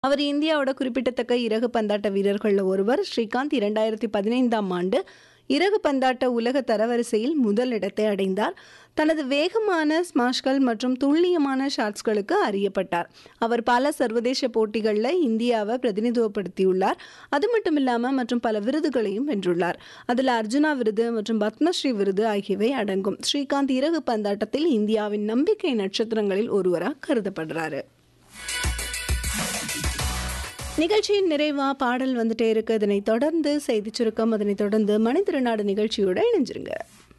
அவர் இந்தியாவோட குறிப்பிடத்தக்க இறகு பந்தாட்ட வீரர்களில் ஒருவர் ஸ்ரீகாந்த் இரண்டாயிரத்தி பதினைந்தாம் ஆண்டு இறகு பந்தாட்ட உலக தரவரிசையில் முதல் இடத்தை அடைந்தார் தனது வேகமான ஸ்மாஷ்கள் மற்றும் துல்லியமான ஷாட்ஸ்களுக்கு அறியப்பட்டார் அவர் பல சர்வதேச போட்டிகளில் இந்தியாவை பிரதிநிதித்துவப்படுத்தியுள்ளார் அது மட்டும் இல்லாமல் மற்றும் பல விருதுகளையும் வென்றுள்ளார் அதில் அர்ஜுனா விருது மற்றும் பத்மஸ்ரீ விருது ஆகியவை அடங்கும் ஸ்ரீகாந்த் இறகு பந்தாட்டத்தில் இந்தியாவின் நம்பிக்கை நட்சத்திரங்களில் ஒருவராக கருதப்படுறாரு நிகழ்ச்சியின் நிறைவா பாடல் வந்துட்டே இருக்கு இதனை தொடர்ந்து செய்தி சுருக்கம் அதனை தொடர்ந்து மனிதநாடு நிகழ்ச்சியோட இணைஞ்சிருங்க